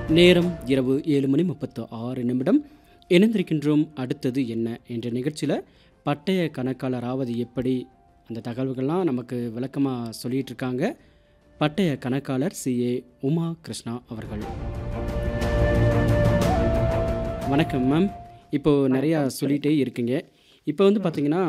நேரம் இரவு ஏழு மணி முப்பத்து ஆறு நிமிடம் இணைந்திருக்கின்றோம் அடுத்தது என்ன என்ற நிகழ்ச்சியில் பட்டய கணக்காளராவது எப்படி அந்த தகவல்கள்லாம் நமக்கு விளக்கமாக சொல்லிட்டு இருக்காங்க பட்டய கணக்காளர் சிஏ உமா கிருஷ்ணா அவர்கள் வணக்கம் மேம் இப்போது நிறையா சொல்லிகிட்டே இருக்கீங்க இப்போ வந்து பார்த்தீங்கன்னா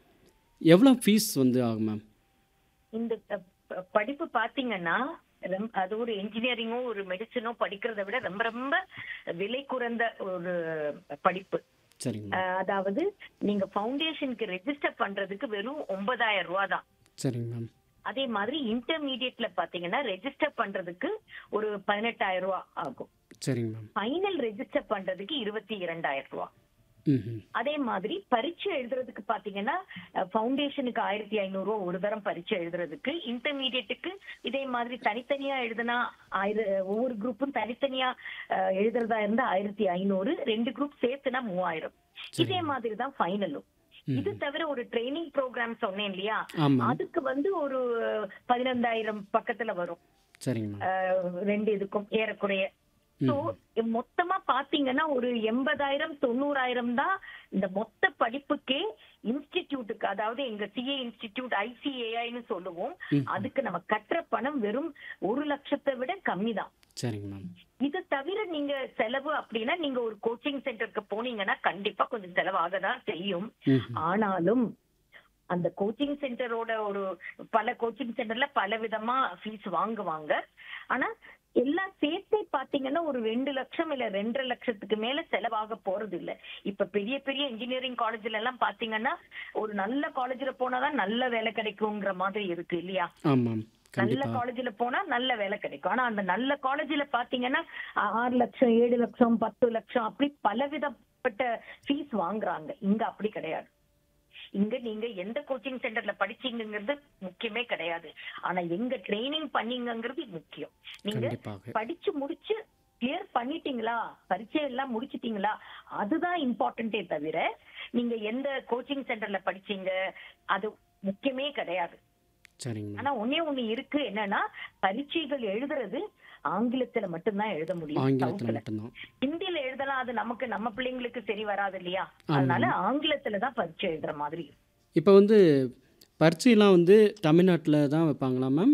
எவ்வளோ ஃபீஸ் வந்து ஆகும் மேம் இந்த அ, ப- படிப்பு பாத்தீங்கன்னா ரொம்ப- அது ஒரு இன்ஜினியரிங்கோ ஒரு மெடிசனோ படிக்கிறதை விட ரொம்ப ரொம்ப விலை குறைந்த ஒரு படிப்பு சரிங்க அ, மேம் அதாவது நீங்க ஃபவுண்டேஷனுக்கு ரெஜிஸ்டர் பண்றதுக்கு வெறும் ஒன்பதாயிரம் ரூபா தான் சரிங்க மேம் அதே மாதிரி இன்டர்மீடியட்ல பாத்தீங்கன்னா ரெஜிஸ்டர் பண்றதுக்கு ஒரு பதினெட்டாயிரம் ரூபா ஆகும் சரிங்க மேம் ஃபைனல் ரெஜிஸ்டர் பண்றதுக்கு இருபத்தி இரண்டாயிரம் ரூபா ம் அதே மாதிரி பரீட்சை எழுதுறதுக்கு பாத்தீங்கன்னா ஃபவுண்டேஷனுக்கு ஆயிரத்தி ஐநூறு ரூபா ஒரு தரம் பரீட்சை எழுதுறதுக்கு இன்டர்மீடியட்டுக்கு இதே மாதிரி தனித்தனியா எழுதுனா ஆயிர ஒவ்வொரு குரூப்பும் தனித்தனியா அஹ், எழுதுறதா இருந்தா ஆயிரத்தி ஐநூறு ரெண்டு குரூப் சேர்த்துனா மூவாயிரம் இதே மாதிரி தான் ஃபைனலும் இது தவிர ஒரு ட்ரைனிங் ப்ரோக்ராம் சொன்னேன் இல்லையா ஆமாம் அதுக்கு வந்து ஒரு பதினந்தாயிரம் பக்கத்துல வரும் சரிங்க மேம் அஹ், ரெண்டு இதுக்கும் ஏறக்குறைய சோ மொத்தமா பாத்தீங்கன்னா ஒரு எண்பதாயிரம் தொண்ணூறாயிரம் தான் இந்த மொத்த படிப்புக்கே இன்ஸ்டிடியூட்டுக்கு அதாவது எங்க சிஏ இன்ஸ்டிடியூட் ஐசிஏஐன்னு சொல்லுவோம் ம். அதுக்கு நம்ம கட்டுற பணம் வெறும் ஒரு லட்சத்தை விட கம்மி தான் சரிங்க மேம் இது தவிர நீங்க செலவு அப்படின்னா நீங்க ஒரு கோச்சிங் சென்டருக்கு போனீங்கன்னா கண்டிப்பா கொஞ்சம் செலவாக தான் செய்யும் ம் ஆனாலும் அந்த கோச்சிங் சென்டரோட ஒரு பல கோச்சிங் சென்டர்ல பல விதமா ஃபீஸ் வாங்குவாங்க ஆனா எல்லாம் சேர்த்தே பாத்தீங்கன்னா ஒரு ரெண்டு லட்சம் இல்ல ரெண்டரை லட்சத்துக்கு மேல செலவாக போறது இல்ல இப்ப பெரிய பெரிய இன்ஜினியரிங் காலேஜ்ல எல்லாம் பாத்தீங்கன்னா ஒரு நல்ல காலேஜ்ல போனாதான் நல்ல வேலை கிடைக்குங்கிற மாதிரி இருக்கு இல்லையா ஆமாம் நல்ல கண்டிப்பாக காலேஜ்ல போனா நல்ல வேலை கிடைக்கும் ஆனா அந்த நல்ல காலேஜ்ல பாத்தீங்கன்னா ஆ- ஆறு லட்சம் ஏழு லட்சம் பத்து லட்சம் அப்படி பலவிதப்பட்ட ஃபீஸ் வாங்குறாங்க இங்க அப்படி கிடையாது இங்க நீங்க எந்த கோச்சிங் சென்டர்ல படிச்சீங்கங்கிறது முக்கியமே கிடையாது ஆனா எங்க ட்ரைனிங் பண்ணீங்கங்கிறது முக்கியம் நீங்க கண்டிப்பாக படிச்சு முடிச்சு கிளியர் பண்ணிட்டீங்களா பரீட்சை எல்லாம் முடிச்சிட்டீங்களா அதுதான் இம்பார்ட்டன்டே தவிர நீங்க எந்த கோச்சிங் சென்டர்ல படிச்சீங்க அது முக்கியமே கிடையாது சரிங்க மேம் ஆனா ஒண்ணே ஒண்ணு இருக்கு என்னன்னா பரீட்சைகள் எழுதுறது ஆங்கிலத்துல மட்டும்தான் எழுத முடியும் ஆங்கிலத்தில் சவுத்துல. மட்டும்தான் ஹிந்தில எழுதலாம் அது நமக்கு நம்ம பிள்ளைங்களுக்கு சரி வராது இல்லையா அதனால ஆங்கிலத்துல தான் பரீட்சை எழுதுற மாதிரி இருக்கும். இப்போ வந்து பரீட்சையெல்லாம் வந்து தமிழ்நாட்டில் தான் வைப்பாங்களா மேம்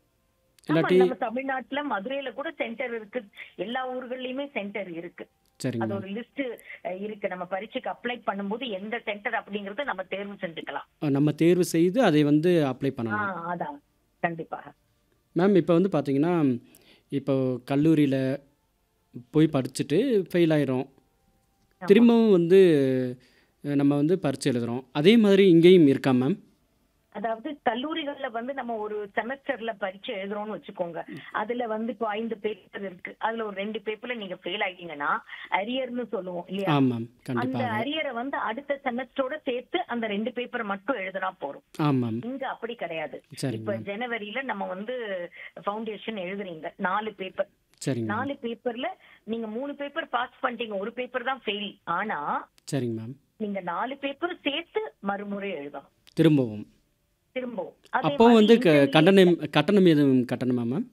ஆமா, இல்லாட்டி நம்ம தமிழ்நாட்டுல மதுரையில கூட சென்டர் இருக்கு எல்லா ஊர்கள்லயுமே சென்டர் இருக்கு சரிங்க அது மேம் ஒரு லிஸ்ட் இருக்கு நம்ம பரீட்சைக்கு அப்ளை பண்ணும்போது எந்த சென்டர் அப்படிங்கறத நம்ம தேர்வு செஞ்சுக்கலாம் நம்ம தேர்வு செய்து அதை வந்து அப்ளை ஆ, பண்ணலாம் அதான் கண்டிப்பாக மேம் இப்போ வந்து பார்த்தீங்கன்னா இப்போ கல்லூரியில் போய் படிச்சுட்டு ஃபெயில் ஆயிரும் திரும்பவும் வந்து அஹ், நம்ம வந்து பரீட்சை எழுதுகிறோம் அதே மாதிரி இங்கேயும் இருக்கா மேம் அதாவது கல்லூரிகள்ல வந்து நம்ம ஒரு செமஸ்டர்ல பரீட்சை எழுதுறோம்னு வச்சுக்கோங்க அதுல வந்து இப்போ ஐந்து பேப்பர் இருக்கு அதுல ஒரு ரெண்டு பேப்பர்ல நீங்க ஃபெயில் ஆயிட்டீங்கன்னா அரியர்னு சொல்லுவோம் இல்லையா ஆமாம் அந்த கண்டிப்பாக அரியரை வந்து அடுத்த செமஸ்டரோட சேர்த்து அந்த ரெண்டு பேப்பர் மட்டும் எழுதுனா போறோம் ஆமாம் இங்க அப்படி கிடையாது சரிங்க இப்ப மேம் ஜனவரியில நம்ம வந்து ஃபவுண்டேஷன் எழுதுறீங்க நாலு பேப்பர் சரிங்க மேம் நாலு பேப்பர்ல நீங்க மூணு பேப்பர் பாஸ் பண்ணிட்டீங்க ஒரு பேப்பர் தான் ஃபெயில் ஆனா சரிங்க மேம் நீங்க நாலு பேப்பர் சேர்த்து மறுமுறை எழுதணும் திரும்பவும் திரும்பவும் அதே அப்போ மாதிரி வந்து க interview- கட்டணம் கட்டணம் எதுவும் கட்டணமா மேம்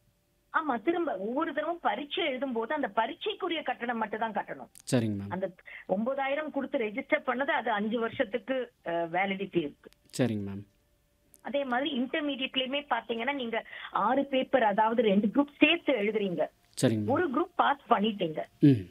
ஆமா திரும்ப ஒவ்வொரு தடவும் பரீட்சை எழுதும் போது அந்த பரீட்சைக்குரிய கட்டணம் மட்டும் தான் கட்டணும் சரிங்க மேம் அந்த ஒன்பதாயிரம் கொடுத்து ரெஜிஸ்டர் பண்ணது அது அஞ்சு வருஷத்துக்கு வேலிடிட்டி இருக்கு சரிங்க மேம் அதே மாதிரி இன்டர்மீடியட்லயுமே பாத்தீங்கன்னா நீங்க ஆறு பேப்பர் அதாவது ரெண்டு குரூப் சேர்த்து எழுதுறீங்க சரிங்க மேம் ஒரு குரூப் பாஸ் பண்ணிட்டீங்க ம்